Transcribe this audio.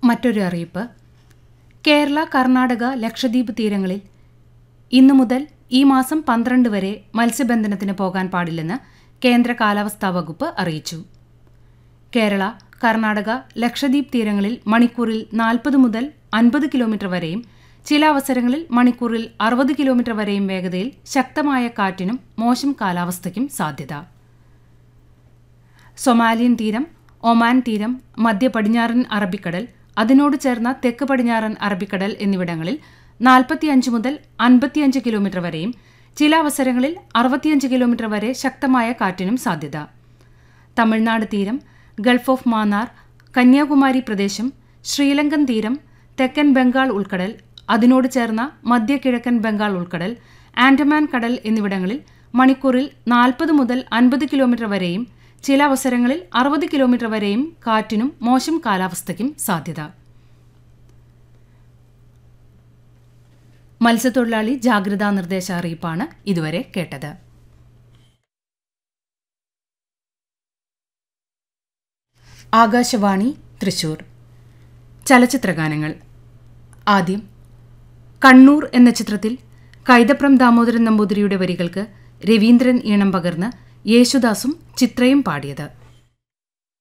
മറ്റൊരു അറിയിപ്പ് കേരള കർണാടക ലക്ഷദ്വീപ് തീരങ്ങളിൽ ഇന്നു മുതൽ ഈ മാസം പന്ത്രണ്ട് വരെ മത്സ്യബന്ധനത്തിന് പോകാൻ പാടില്ലെന്ന് കേന്ദ്ര കാലാവസ്ഥാ വകുപ്പ് അറിയിച്ചു കേരള കർണാടക ലക്ഷദ്വീപ് തീരങ്ങളിൽ മണിക്കൂറിൽ നാൽപ്പത് മുതൽ അൻപത് കിലോമീറ്റർ വരെയും ചില അവസരങ്ങളിൽ മണിക്കൂറിൽ അറുപത് കിലോമീറ്റർ വരെയും വേഗതയിൽ ശക്തമായ കാറ്റിനും മോശം കാലാവസ്ഥയ്ക്കും സാധ്യത സൊമാലിയൻ തീരം ഒമാൻ തീരം മധ്യ പടിഞ്ഞാറൻ അറബിക്കടൽ അതിനോട് ചേർന്ന തെക്ക് പടിഞ്ഞാറൻ അറബിക്കടൽ എന്നിവിടങ്ങളിൽ നാൽപ്പത്തിയഞ്ച് മുതൽ അൻപത്തിയഞ്ച് കിലോമീറ്റർ വരെയും ചില അവസരങ്ങളിൽ അറുപത്തിയഞ്ച് കിലോമീറ്റർ വരെ ശക്തമായ കാറ്റിനും സാധ്യത തമിഴ്നാട് തീരം ഗൾഫ് ഓഫ് മാന്നാർ കന്യാകുമാരി പ്രദേശം ശ്രീലങ്കൻ തീരം തെക്കൻ ബംഗാൾ ഉൾക്കടൽ അതിനോട് ചേർന്ന മധ്യ കിഴക്കൻ ബംഗാൾ ഉൾക്കടൽ ആൻഡമാൻ കടൽ എന്നിവിടങ്ങളിൽ മണിക്കൂറിൽ നാൽപ്പത് മുതൽ അൻപത് കിലോമീറ്റർ വരെയും ചില അവസരങ്ങളിൽ അറുപത് കിലോമീറ്റർ വരെയും കാറ്റിനും മോശം കാലാവസ്ഥയ്ക്കും സാധ്യത മത്സ്യത്തൊഴിലാളി ജാഗ്രതാ നിർദ്ദേശ അറിയിപ്പാണ് ഇതുവരെ കേട്ടത് ആകാശവാണി തൃശൂർ ചലച്ചിത്രഗാനങ്ങൾ ആദ്യം കണ്ണൂർ എന്ന ചിത്രത്തിൽ കൈതപ്രം ദാമോദരൻ നമ്പൂതിരിയുടെ വരികൾക്ക് രവീന്ദ്രൻ ഈണം പകർന്ന് യേശുദാസും ചിത്രയും പാടിയത്